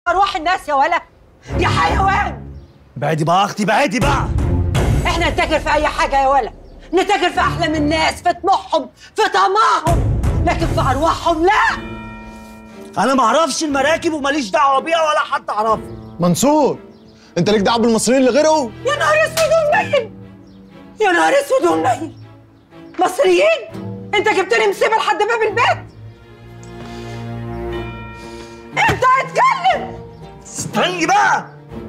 ارواح الناس يا ولا يا حيوان بعدي بقى اختي بعدي بقى احنا نتاجر في اي حاجه يا ولا نتاجر في احلام الناس في طموحهم في طمعهم لكن في ارواحهم لا انا ما اعرفش المراكب وماليش دعوه بيها ولا حد اعرفها منصور انت ليك دعوه بالمصريين اللي غيره يا نهار اسود ومنيل يا نهار اسود ومنيل مصريين انت جبتني مصيبه لحد باب البيت انت اتكلم استني بقى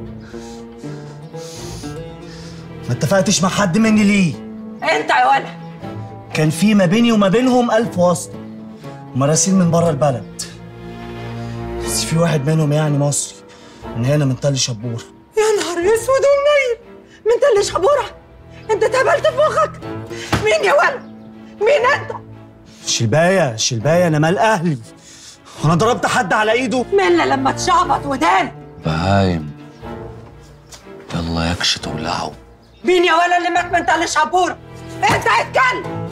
ما اتفقتش مع حد مني ليه انت يا ولا كان في ما بيني وما بينهم ألف واسطة مراسيل من بره البلد بس في واحد منهم يعني مصري من هنا من تل شبور يا نهار اسود ومنيل من تل شبوره انت اتهبلت في مخك مين يا ولا مين انت شلباية شلباية أنا مال أهلي أنا ضربت حد على إيده منا لما تشعبط ودان بهايم يلا يكش تولعوا مين يا ولا اللي مات من تل شبوره انت اتكلم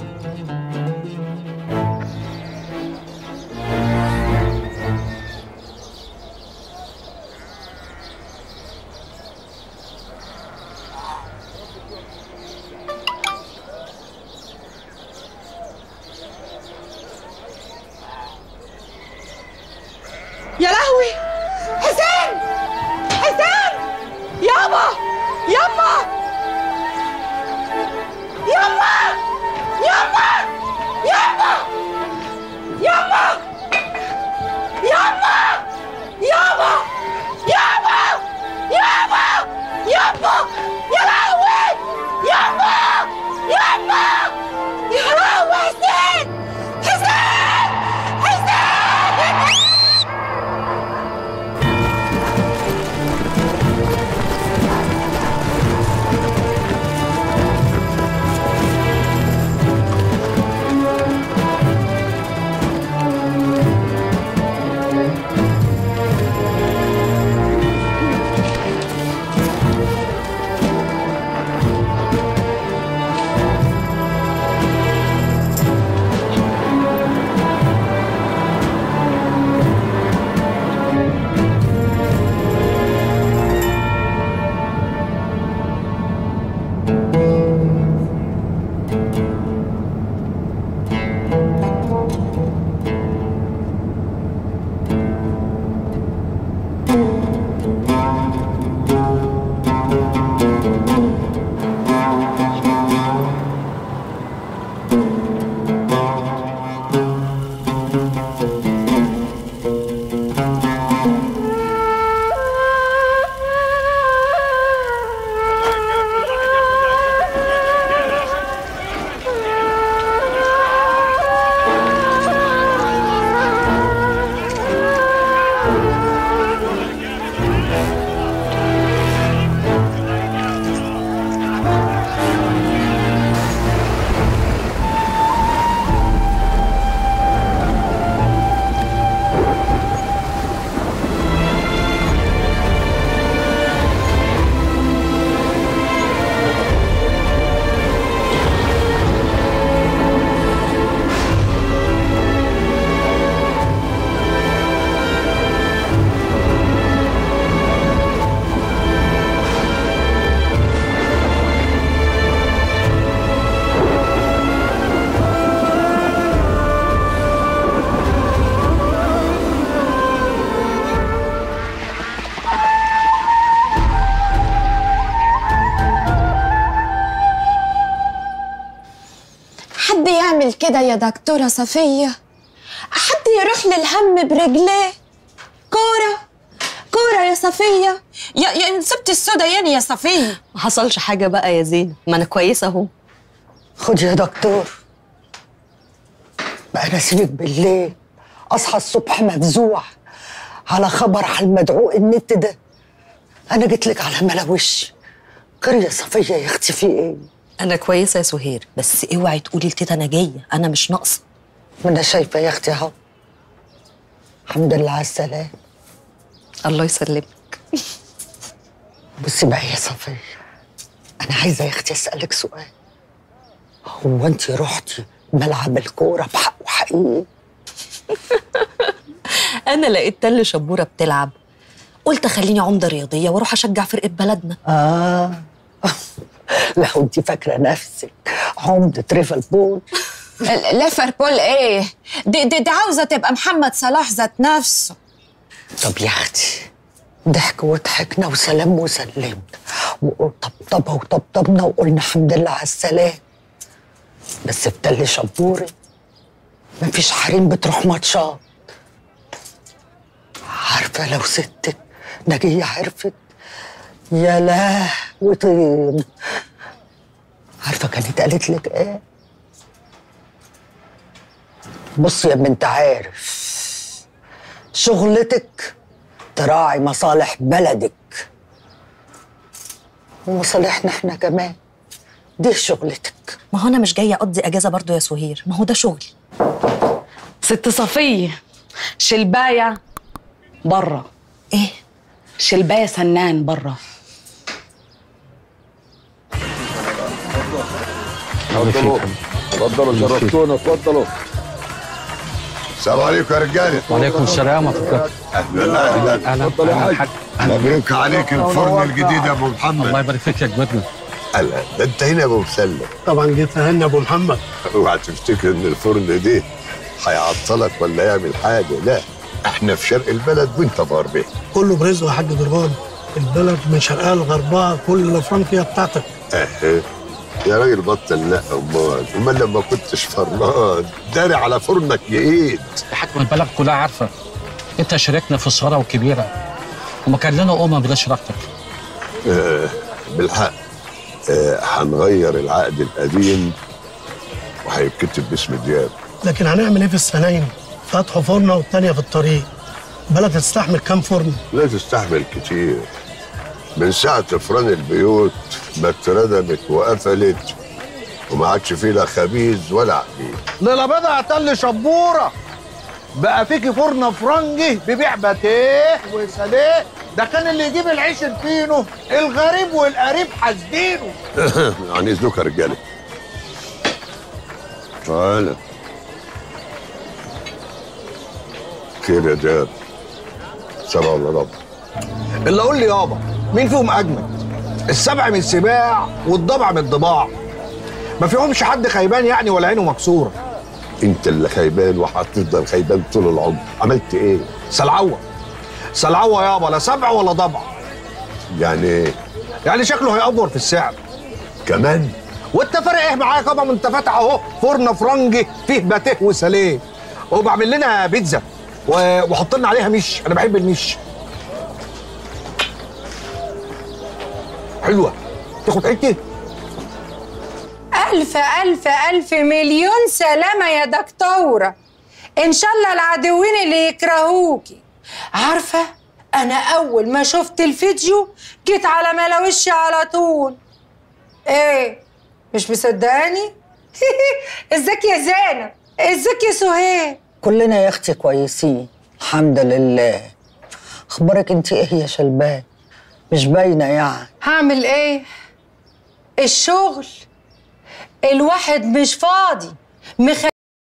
يا لهوي حسين حسين يابا يابا يابا يابا يابا يابا يابا يابا يابا يابا يابا يا لهوي يابا يابا يا لهوي حسين حسين حسين حد يعمل كده يا دكتورة صفية حد يروح للهم برجليه كورة كورة يا صفية يا يا سبت السودا يعني يا صفية ما حصلش حاجة بقى يا زينة ما أنا كويسة أهو خد يا دكتور بقى انا اسيبك بالليل اصحى الصبح مفزوع على خبر على المدعو النت ده انا جيت لك على ملا وش خير يا صفيه يا اختي في ايه أنا كويسة يا سهير بس اوعي تقولي لتيتا أنا جاية أنا مش ناقصة ما انا شايفه يا اختي اهو الحمد لله على السلامه الله يسلمك بصي بقى يا صفيه انا عايزه يا اختي اسالك سؤال هو انت رحتي ملعب الكوره بحق وحقيقي أنا لقيت تل شبورة بتلعب قلت خليني عمده رياضيه واروح اشجع فرقه بلدنا اه لو انت فاكره نفسك عمده تريفل بول ليفربول ايه دي, دي, دي عاوزه تبقى محمد صلاح ذات نفسه طب يا اختي ضحك وضحكنا وسلام وسلمنا وطبطبه وطبطبنا وقلنا الحمد لله على السلام بس في تل شبوري مفيش حريم بتروح ماتشات عارفه لو ستك نجية عرفت يا لا وطين عارفه كانت قالت لك ايه بص يا بنت عارف شغلتك تراعي مصالح بلدك ومصالحنا احنا كمان دي شغلتك ما هو انا مش جايه اقضي اجازه برضو يا سهير ما هو ده شغل ست صفية شلباية برا ايه شلباية سنان برا اتفضلوا اتفضلوا شرفتونا اتفضلوا السلام عليكم يا رجاله وعليكم السلام ورحمه الله اهلا اهلا اهلا اتفضل يا أهلاً حاج حاج. مبروك عليك الفرن الجديد يا ابو الله محمد يبارك فيك يا جبدنا هلا ده انت هنا يا ابو مسلم طبعا جيت اهني ابو محمد اوعى تفتكر ان الفرن ده هيعطلك ولا يعمل حاجه لا احنا في شرق البلد وانت في غربها كله برزقه يا حاج درغام البلد من شرقها لغربها كل الافران فيها بتاعتك اه يا راجل بطل لا امال امال لما كنتش فرمان داري على فرنك يا ايد حكم البلد كلها عارفه انت شاركنا في الصغيره والكبيره وما كان لنا امم بلا شراكتك آه بالحق آه هنغير العقد القديم وهيتكتب باسم دياب لكن هنعمل ايه في السنين فتحوا فرنه والتانيه في الطريق بلد تستحمل كام فرن لا تستحمل كتير من ساعة فران البيوت ما اتردمت وقفلت وما عادش فيه لا خبيز ولا عبيد ليلة بيضة يا تل شبورة بقى فيكي فرن فرنجي ببيع باتيه وسليه ده كان اللي يجيب العيش الفينو الغريب والقريب حاسدينه عن اذنك يا رجاله تعالى خير يا دياب سبع ولا رب اللي اقول لي يابا مين فيهم اجمد السبع من السباع والضبع من الضباع ما فيهمش حد خيبان يعني ولا عينه مكسوره انت اللي خيبان وهتفضل خيبان طول العمر عملت ايه سلعوه سلعوه يابا لا سبع ولا ضبع يعني ايه يعني شكله هيأفور في السعر كمان وانت فارق ايه معاك يابا ما انت فاتح اهو فرن فرنجي فيه باتيه وسليه وبعمل لنا بيتزا و- وحط لنا عليها مش انا بحب المش حلوه تاخد حته ألف ألف ألف مليون سلامة يا دكتورة إن شاء الله العدوين اللي يكرهوكي عارفة أنا أول ما شفت الفيديو جيت على ملاوشي على طول إيه مش مصدقاني؟ ازيك يا زينب ازيك يا سهير كلنا يا اختي كويسين الحمد لله اخبارك انت ايه يا شلبان مش باينه يعني هعمل ايه الشغل الواحد مش فاضي مخ